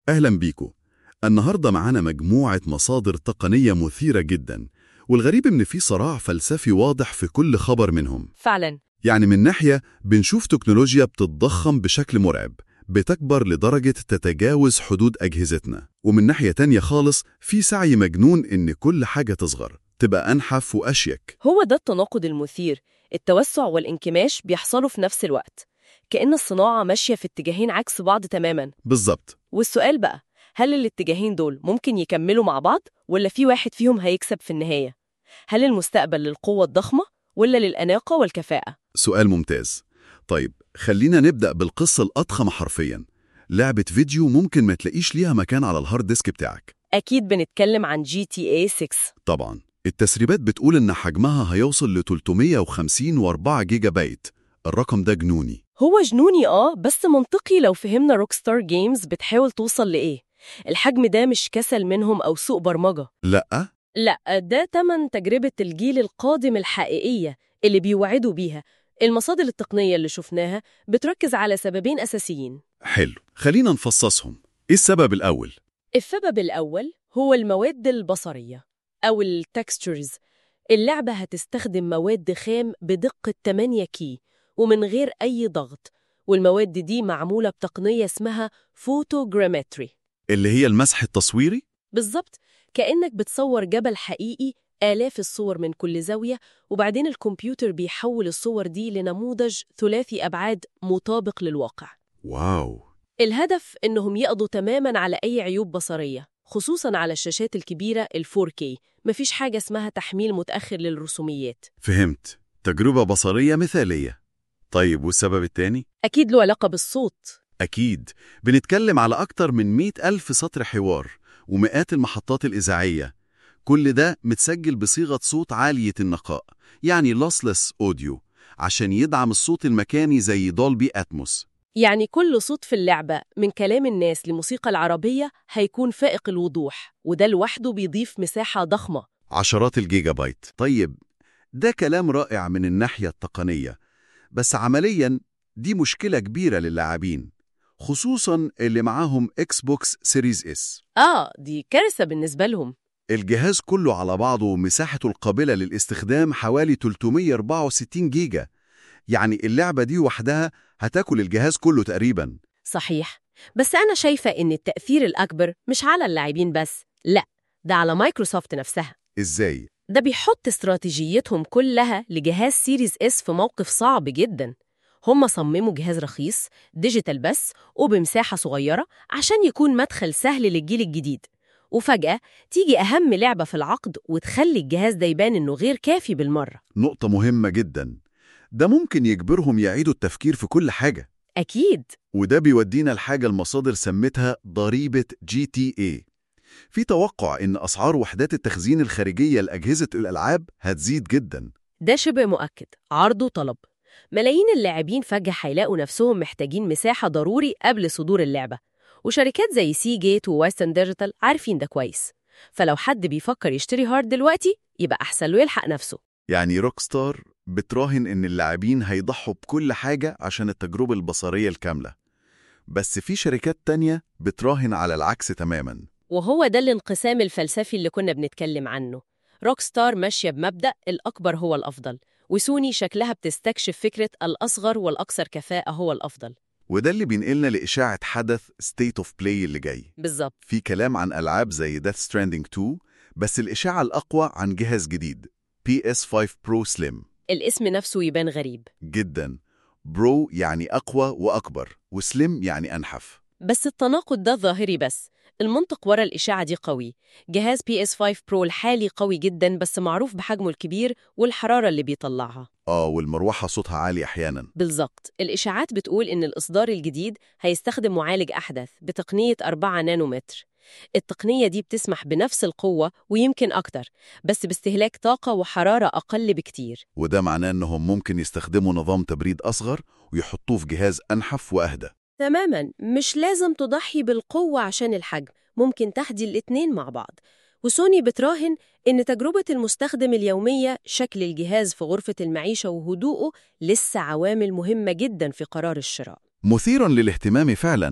أهلا بيكو النهاردة معانا مجموعة مصادر تقنية مثيرة جدا والغريب إن في صراع فلسفي واضح في كل خبر منهم فعلا يعني من ناحية بنشوف تكنولوجيا بتتضخم بشكل مرعب بتكبر لدرجة تتجاوز حدود أجهزتنا ومن ناحية تانية خالص في سعي مجنون إن كل حاجة تصغر تبقى أنحف وأشيك هو ده التناقض المثير التوسع والانكماش بيحصلوا في نفس الوقت كأن الصناعة ماشية في اتجاهين عكس بعض تماما بالظبط والسؤال بقى هل الاتجاهين دول ممكن يكملوا مع بعض ولا في واحد فيهم هيكسب في النهاية؟ هل المستقبل للقوة الضخمة ولا للأناقة والكفاءة؟ سؤال ممتاز طيب خلينا نبدأ بالقصة الأضخم حرفيا لعبة فيديو ممكن ما تلاقيش ليها مكان على الهارد ديسك بتاعك أكيد بنتكلم عن جي تي اي 6 طبعا التسريبات بتقول إن حجمها هيوصل ل 350 و4 جيجا بايت الرقم ده جنوني هو جنوني آه بس منطقي لو فهمنا روكستار جيمز بتحاول توصل لإيه الحجم ده مش كسل منهم أو سوء برمجة لأ لا ده تمن تجربة الجيل القادم الحقيقية اللي بيوعدوا بيها المصادر التقنية اللي شفناها بتركز على سببين أساسيين حلو خلينا نفصصهم إيه السبب الأول؟ السبب الأول هو المواد البصرية أو التكستشرز اللعبة هتستخدم مواد خام بدقة 8 كي ومن غير أي ضغط والمواد دي معمولة بتقنية اسمها فوتوغرامتري اللي هي المسح التصويري؟ بالظبط كأنك بتصور جبل حقيقي آلاف الصور من كل زاوية وبعدين الكمبيوتر بيحول الصور دي لنموذج ثلاثي أبعاد مطابق للواقع واو الهدف إنهم يقضوا تماماً على أي عيوب بصرية خصوصاً على الشاشات الكبيرة ال 4K مفيش حاجة اسمها تحميل متأخر للرسوميات فهمت تجربة بصرية مثالية طيب والسبب التاني؟ أكيد له علاقة بالصوت أكيد بنتكلم على أكتر من مئة ألف سطر حوار ومئات المحطات الإذاعية كل ده متسجل بصيغة صوت عالية النقاء يعني lossless audio عشان يدعم الصوت المكاني زي دولبي أتموس يعني كل صوت في اللعبة من كلام الناس لموسيقى العربية هيكون فائق الوضوح وده لوحده بيضيف مساحة ضخمة عشرات الجيجا بايت طيب ده كلام رائع من الناحية التقنية بس عملياً دي مشكلة كبيرة للاعبين خصوصاً اللي معاهم اكس بوكس سيريز اس آه دي كارثة بالنسبة لهم الجهاز كله على بعضه مساحته القابلة للاستخدام حوالي 364 جيجا يعني اللعبة دي وحدها هتاكل الجهاز كله تقريباً صحيح بس أنا شايفة إن التأثير الأكبر مش على اللاعبين بس لا ده على مايكروسوفت نفسها إزاي؟ ده بيحط استراتيجيتهم كلها لجهاز سيريز اس في موقف صعب جدا هم صمموا جهاز رخيص ديجيتال بس وبمساحة صغيرة عشان يكون مدخل سهل للجيل الجديد وفجأة تيجي أهم لعبة في العقد وتخلي الجهاز ده يبان إنه غير كافي بالمرة نقطة مهمة جدا ده ممكن يجبرهم يعيدوا التفكير في كل حاجة أكيد وده بيودينا لحاجة المصادر سمتها ضريبة جي تي اي في توقع إن أسعار وحدات التخزين الخارجية لأجهزة الألعاب هتزيد جدا ده شبه مؤكد عرض وطلب ملايين اللاعبين فجأة هيلاقوا نفسهم محتاجين مساحة ضروري قبل صدور اللعبة وشركات زي سي جيت وويسترن ديجيتال عارفين ده كويس فلو حد بيفكر يشتري هارد دلوقتي يبقى أحسن له يلحق نفسه يعني روكستار بتراهن إن اللاعبين هيضحوا بكل حاجة عشان التجربة البصرية الكاملة بس في شركات تانية بتراهن على العكس تماماً وهو ده الانقسام الفلسفي اللي كنا بنتكلم عنه روك ستار ماشية بمبدأ الأكبر هو الأفضل وسوني شكلها بتستكشف فكرة الأصغر والأكثر كفاءة هو الأفضل وده اللي بينقلنا لإشاعة حدث State of Play اللي جاي بالظبط في كلام عن ألعاب زي Death Stranding 2 بس الإشاعة الأقوى عن جهاز جديد PS5 Pro Slim الاسم نفسه يبان غريب جدا برو يعني أقوى وأكبر وسليم يعني أنحف بس التناقض ده ظاهري بس المنطق ورا الإشاعة دي قوي جهاز PS5 Pro الحالي قوي جدا بس معروف بحجمه الكبير والحرارة اللي بيطلعها آه والمروحة صوتها عالي أحيانا بالظبط الإشاعات بتقول إن الإصدار الجديد هيستخدم معالج أحدث بتقنية 4 نانومتر التقنية دي بتسمح بنفس القوة ويمكن أكتر بس باستهلاك طاقة وحرارة أقل بكتير وده معناه إنهم ممكن يستخدموا نظام تبريد أصغر ويحطوه في جهاز أنحف وأهدى تماما مش لازم تضحي بالقوة عشان الحجم ممكن تحدي الاتنين مع بعض وسوني بتراهن إن تجربة المستخدم اليومية شكل الجهاز في غرفة المعيشة وهدوءه لسه عوامل مهمة جدا في قرار الشراء مثير للاهتمام فعلا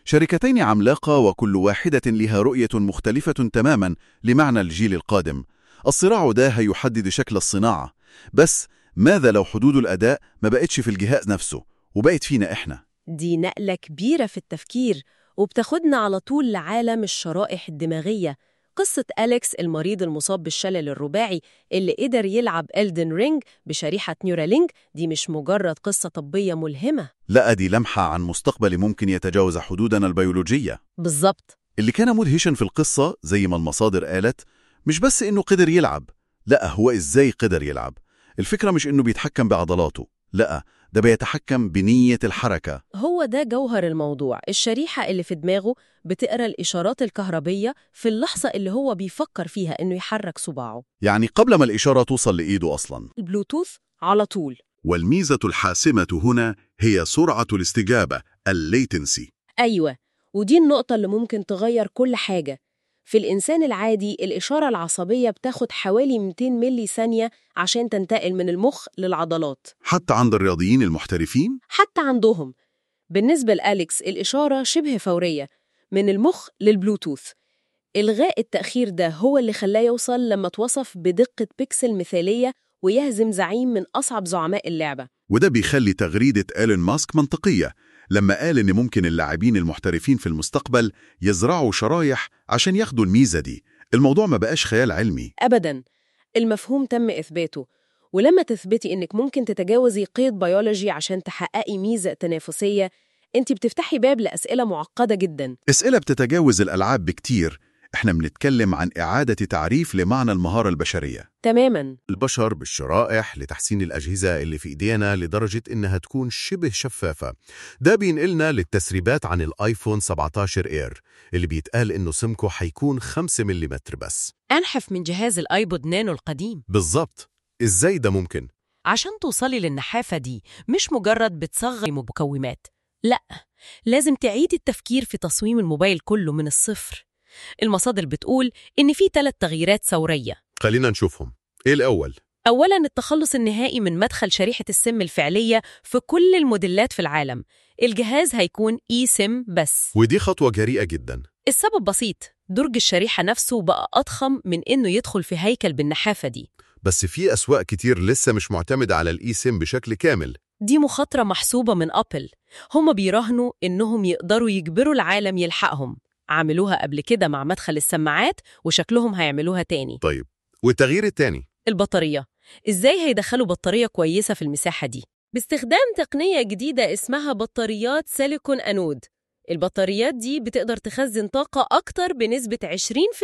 شركتين عملاقة وكل واحدة لها رؤية مختلفة تماما لمعنى الجيل القادم الصراع ده هيحدد شكل الصناعة بس ماذا لو حدود الأداء ما بقتش في الجهاز نفسه وبقت فينا إحنا دي نقلة كبيرة في التفكير وبتاخدنا على طول لعالم الشرائح الدماغية قصة أليكس المريض المصاب بالشلل الرباعي اللي قدر يلعب إلدن رينج بشريحة نيورالينج دي مش مجرد قصة طبية ملهمة لا دي لمحة عن مستقبل ممكن يتجاوز حدودنا البيولوجية بالظبط اللي كان مدهشا في القصة زي ما المصادر قالت مش بس إنه قدر يلعب لا هو إزاي قدر يلعب الفكرة مش إنه بيتحكم بعضلاته لا ده بيتحكم بنية الحركة هو ده جوهر الموضوع الشريحة اللي في دماغه بتقرأ الإشارات الكهربية في اللحظة اللي هو بيفكر فيها إنه يحرك صباعه يعني قبل ما الإشارة توصل لإيده أصلا البلوتوث على طول والميزة الحاسمة هنا هي سرعة الاستجابة الليتنسي أيوة ودي النقطة اللي ممكن تغير كل حاجة في الإنسان العادي الإشارة العصبية بتاخد حوالي 200 ملي ثانية عشان تنتقل من المخ للعضلات حتى عند الرياضيين المحترفين حتى عندهم بالنسبة لأليكس الإشارة شبه فورية من المخ للبلوتوث إلغاء التأخير ده هو اللي خلاه يوصل لما توصف بدقة بيكسل مثالية ويهزم زعيم من أصعب زعماء اللعبة وده بيخلي تغريدة إيلون ماسك منطقية لما قال إن ممكن اللاعبين المحترفين في المستقبل يزرعوا شرايح عشان ياخدوا الميزة دي الموضوع ما بقاش خيال علمي أبداً المفهوم تم إثباته ولما تثبتي إنك ممكن تتجاوزي قيد بيولوجي عشان تحققي ميزة تنافسية أنت بتفتحي باب لأسئلة معقدة جداً أسئلة بتتجاوز الألعاب بكتير إحنا بنتكلم عن إعادة تعريف لمعنى المهارة البشرية تماماً البشر بالشرائح لتحسين الأجهزة اللي في إيدينا لدرجة إنها تكون شبه شفافة ده بينقلنا للتسريبات عن الآيفون 17 إير اللي بيتقال إنه سمكه حيكون 5 ملم بس أنحف من جهاز الآيبود نانو القديم بالظبط إزاي ده ممكن؟ عشان توصلي للنحافة دي مش مجرد بتصغري مكونات لا لازم تعيدي التفكير في تصميم الموبايل كله من الصفر المصادر بتقول إن في ثلاث تغييرات ثورية خلينا نشوفهم إيه الأول؟ أولاً التخلص النهائي من مدخل شريحة السم الفعلية في كل الموديلات في العالم الجهاز هيكون اي سم بس ودي خطوة جريئة جدا السبب بسيط درج الشريحة نفسه بقى أضخم من إنه يدخل في هيكل بالنحافة دي بس في أسواق كتير لسه مش معتمدة على الإي سيم بشكل كامل دي مخاطرة محسوبة من أبل هم بيراهنوا إنهم يقدروا يجبروا العالم يلحقهم عملوها قبل كده مع مدخل السماعات وشكلهم هيعملوها تاني طيب والتغيير التاني البطارية إزاي هيدخلوا بطارية كويسة في المساحة دي؟ باستخدام تقنية جديدة اسمها بطاريات سيليكون أنود البطاريات دي بتقدر تخزن طاقة أكتر بنسبة 20%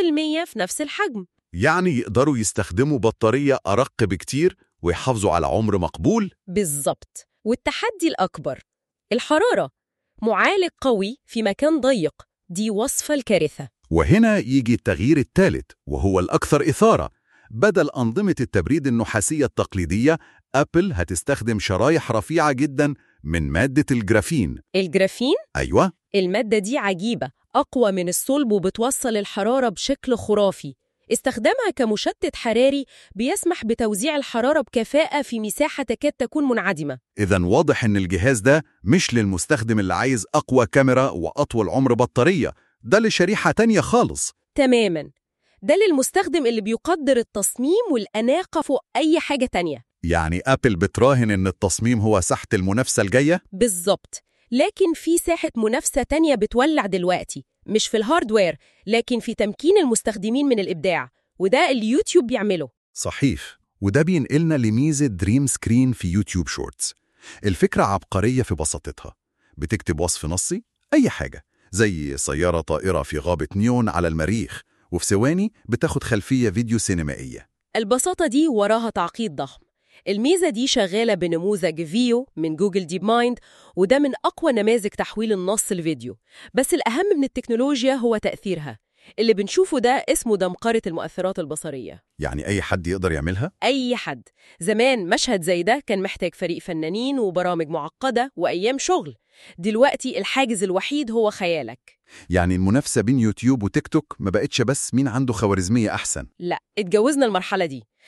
في نفس الحجم يعني يقدروا يستخدموا بطارية أرق بكتير ويحافظوا على عمر مقبول بالظبط والتحدي الأكبر الحرارة معالج قوي في مكان ضيق دي وصفة الكارثة وهنا يجي التغيير الثالث وهو الأكثر إثارة بدل أنظمة التبريد النحاسية التقليدية أبل هتستخدم شرايح رفيعة جدا من مادة الجرافين الجرافين أيوة المادة دي عجيبة أقوى من الصلب وبتوصل الحرارة بشكل خرافي استخدامها كمشتت حراري بيسمح بتوزيع الحرارة بكفاءة في مساحة تكاد تكون منعدمة إذا واضح إن الجهاز ده مش للمستخدم اللي عايز أقوى كاميرا وأطول عمر بطارية ده لشريحة تانية خالص تماما ده للمستخدم اللي بيقدر التصميم والأناقة فوق أي حاجة تانية يعني أبل بتراهن إن التصميم هو ساحة المنافسة الجاية؟ بالظبط لكن في ساحة منافسة تانية بتولع دلوقتي مش في الهاردوير لكن في تمكين المستخدمين من الإبداع وده اللي يوتيوب بيعمله صحيح وده بينقلنا لميزة دريم سكرين في يوتيوب شورتس الفكرة عبقرية في بساطتها بتكتب وصف نصي أي حاجة زي سيارة طائرة في غابة نيون على المريخ وفي ثواني بتاخد خلفية فيديو سينمائية البساطة دي وراها تعقيد ضخم الميزة دي شغالة بنموذج فيو من جوجل ديب مايند وده من أقوى نماذج تحويل النص الفيديو بس الأهم من التكنولوجيا هو تأثيرها اللي بنشوفه ده اسمه دمقرة المؤثرات البصرية يعني أي حد يقدر يعملها؟ أي حد زمان مشهد زي ده كان محتاج فريق فنانين وبرامج معقدة وأيام شغل دلوقتي الحاجز الوحيد هو خيالك يعني المنافسة بين يوتيوب وتيك توك ما بقتش بس مين عنده خوارزمية أحسن لا اتجوزنا المرحلة دي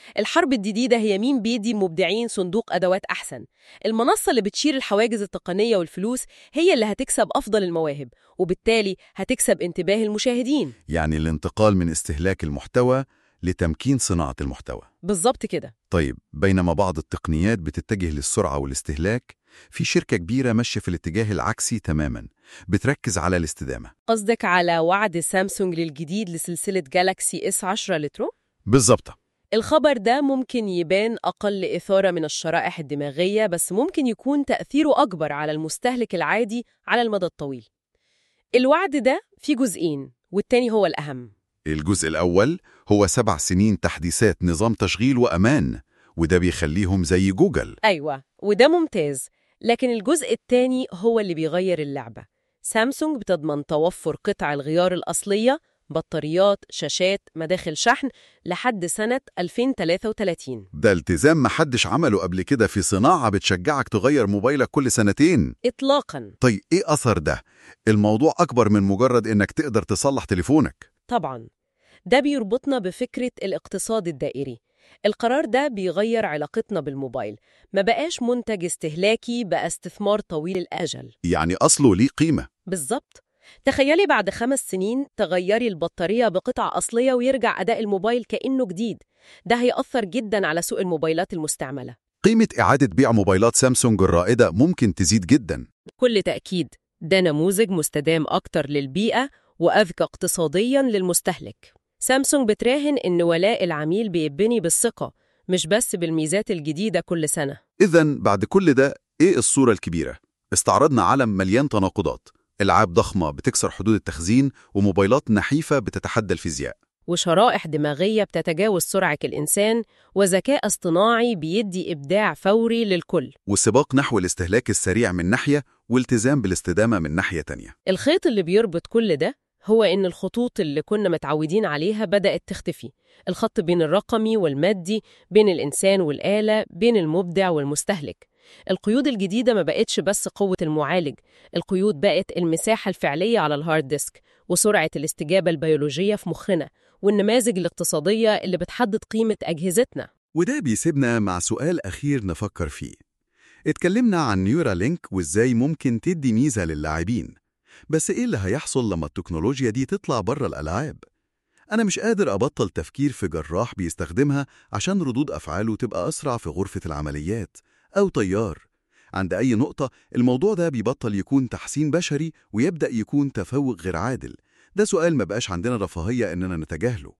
الحرب الجديدة هي مين بيدي مبدعين صندوق أدوات أحسن المنصة اللي بتشير الحواجز التقنية والفلوس هي اللي هتكسب أفضل المواهب وبالتالي هتكسب انتباه المشاهدين يعني الانتقال من استهلاك المحتوى لتمكين صناعة المحتوى بالظبط كده طيب بينما بعض التقنيات بتتجه للسرعة والاستهلاك في شركة كبيرة ماشية في الاتجاه العكسي تماما بتركز على الاستدامة قصدك على وعد سامسونج للجديد لسلسلة جالاكسي اس 10 لترو؟ بالظبط الخبر ده ممكن يبان أقل إثارة من الشرائح الدماغية بس ممكن يكون تأثيره أكبر على المستهلك العادي على المدى الطويل الوعد ده فيه جزئين والتاني هو الأهم الجزء الأول هو سبع سنين تحديثات نظام تشغيل وأمان وده بيخليهم زي جوجل أيوة وده ممتاز لكن الجزء التاني هو اللي بيغير اللعبة سامسونج بتضمن توفر قطع الغيار الأصلية بطاريات، شاشات، مداخل شحن لحد سنة 2033 ده التزام محدش عمله قبل كده في صناعة بتشجعك تغير موبايلك كل سنتين إطلاقاً طيب إيه أثر ده؟ الموضوع أكبر من مجرد إنك تقدر تصلح تليفونك طبعاً ده بيربطنا بفكرة الاقتصاد الدائري القرار ده بيغير علاقتنا بالموبايل ما بقاش منتج استهلاكي بقى استثمار طويل الأجل يعني أصله ليه قيمة بالظبط تخيلي بعد خمس سنين تغيري البطارية بقطع أصلية ويرجع أداء الموبايل كأنه جديد ده هيأثر جدا على سوق الموبايلات المستعملة قيمة إعادة بيع موبايلات سامسونج الرائدة ممكن تزيد جدا بكل تأكيد ده نموذج مستدام أكتر للبيئة وأذكى اقتصادياً للمستهلك سامسونج بتراهن إن ولاء العميل بيبني بالثقة مش بس بالميزات الجديدة كل سنة إذا بعد كل ده إيه الصورة الكبيرة؟ استعرضنا عالم مليان تناقضات ألعاب ضخمة بتكسر حدود التخزين وموبايلات نحيفة بتتحدى الفيزياء وشرائح دماغية بتتجاوز سرعة الإنسان وذكاء اصطناعي بيدي إبداع فوري للكل والسباق نحو الاستهلاك السريع من ناحية والتزام بالاستدامة من ناحية تانية الخيط اللي بيربط كل ده هو إن الخطوط اللي كنا متعودين عليها بدأت تختفي الخط بين الرقمي والمادي بين الإنسان والآلة بين المبدع والمستهلك القيود الجديدة ما بقتش بس قوة المعالج القيود بقت المساحة الفعلية على الهارد ديسك وسرعة الاستجابة البيولوجية في مخنا والنماذج الاقتصادية اللي بتحدد قيمة أجهزتنا وده بيسيبنا مع سؤال أخير نفكر فيه اتكلمنا عن نيورالينك وإزاي ممكن تدي ميزة للاعبين بس إيه اللي هيحصل لما التكنولوجيا دي تطلع بره الألعاب؟ أنا مش قادر أبطل تفكير في جراح بيستخدمها عشان ردود أفعاله تبقى أسرع في غرفة العمليات أو طيار عند أي نقطة الموضوع ده بيبطل يكون تحسين بشري ويبدأ يكون تفوق غير عادل ده سؤال ما بقاش عندنا رفاهية إننا نتجاهله